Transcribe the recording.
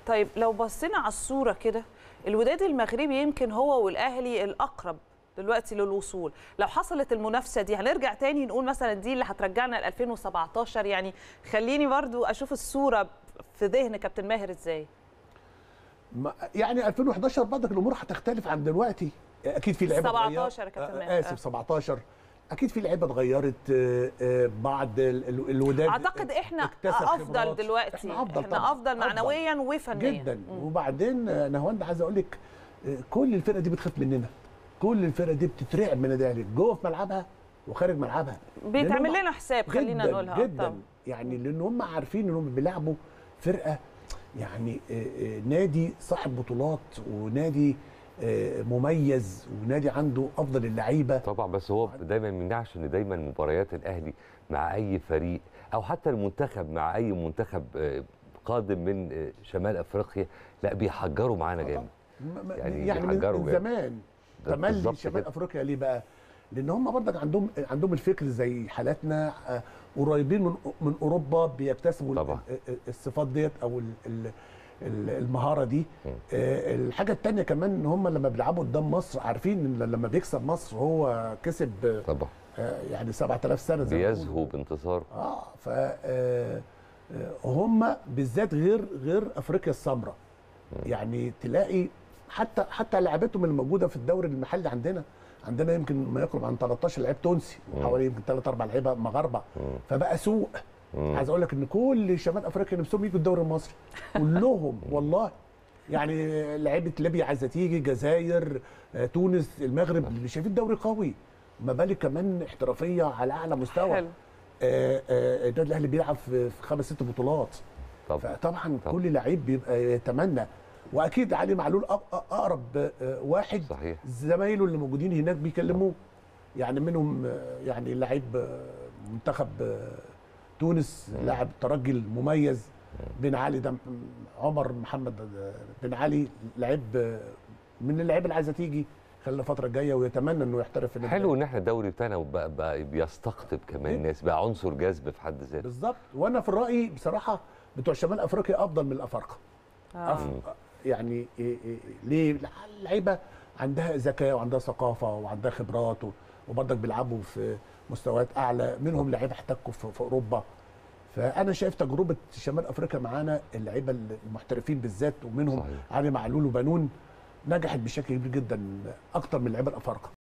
طيب لو بصينا على الصوره كده الوداد المغربي يمكن هو والاهلي الاقرب دلوقتي للوصول لو حصلت المنافسه دي هنرجع تاني نقول مثلا دي اللي هترجعنا ل 2017 يعني خليني برضو اشوف الصوره في ذهن كابتن ماهر ازاي ما- يعني 2011 برضك الامور هتختلف عن دلوقتي اكيد في لعيبه 17 يا اتغيرت. كابتن آه، ماهر. اسف 17 اكيد في لعيبه اتغيرت آه، آه، بعض ال- ال- الوداد اعتقد احنا اكتسب افضل خبرات. دلوقتي احنا افضل احنا طبعاً. افضل معنويا وفنيا جدا مم. وبعدين آه، نهاوند عايز اقول لك آه، كل الفرقه دي بتخاف مننا كل الفرقه دي بتترعب من النادي الاهلي جوه في ملعبها وخارج ملعبها بيتعمل لأن هم- لنا حساب خلينا جداً نقولها جدا طبعاً. يعني لان هم عارفين ان هم بيلعبوا فرقه يعني آه، آه، نادي صاحب بطولات ونادي آه، مميز ونادي عنده افضل اللعيبه طبعا بس هو دايما ما يمنعش ان دايما مباريات الاهلي مع اي فريق او حتى المنتخب مع اي منتخب آه، قادم من آه، شمال افريقيا لا بيحجروا معانا جامد م- م- يعني يعني من بيحجروا من جامد. زمان ده تملي بالظبط شمال كده. افريقيا ليه بقى؟ لان هم برضك عندهم عندهم الفكر زي حالاتنا آه، قريبين من من اوروبا بيكتسبوا طبعا. ال- ال- الصفات ديت او ال- ال- ال- المهاره دي آه، الحاجه الثانيه كمان ان هم لما بيلعبوا قدام مصر عارفين ان لما بيكسب مصر هو كسب آه، طبعا يعني 7000 سنه زي ما بيزهو بيقولوا. بانتصار اه ف آه، آه، هم بالذات غير غير افريقيا السمراء يعني تلاقي حتى حتى لعبتهم اللي موجوده في الدوري المحلي عندنا عندنا يمكن ما يقرب عن 13 لعيب تونسي وحوالي يمكن 3 4 لعيبه مغاربه فبقى سوق عايز اقول لك ان كل شمال افريقيا نفسهم يجوا الدوري المصري كلهم والله يعني لعيبه ليبيا عايزه تيجي الجزائر آه، تونس المغرب اللي شايفين الدوري قوي ما بالك كمان احترافيه على اعلى مستوى حلو. آه، آه، النادي الاهلي بيلعب في في خمس ست بطولات طبعا فطبعا طبعا. كل لعيب بيبقى يتمنى واكيد علي معلول أق- اقرب آه، واحد صحيح زمايله اللي موجودين هناك بيكلموه يعني منهم آه، يعني لعيب آه، منتخب آه، تونس لاعب ترجي المميز بن علي ده م- عمر محمد آه، بن علي لعيب آه، من اللعيبه اللي عايزه تيجي خلال الفتره الجايه ويتمنى انه يحترف في النادي حلو ان احنا الدوري بتاعنا بقى, بقى بيستقطب كمان جدا. ناس بقى عنصر جذب في حد ذاته بالظبط وانا في رايي بصراحه بتوع شمال افريقيا افضل من الافارقه آه. أف- يعني إيه إيه ليه اللعيبه عندها ذكاء وعندها ثقافه وعندها خبرات و- وبرضك بيلعبوا في مستويات اعلى منهم لعيبه احتكوا في, في اوروبا فانا شايف تجربه شمال افريقيا معانا اللعيبه المحترفين بالذات ومنهم صحيح. علي معلول وبنون نجحت بشكل كبير جدا اكتر من اللعيبه الافارقه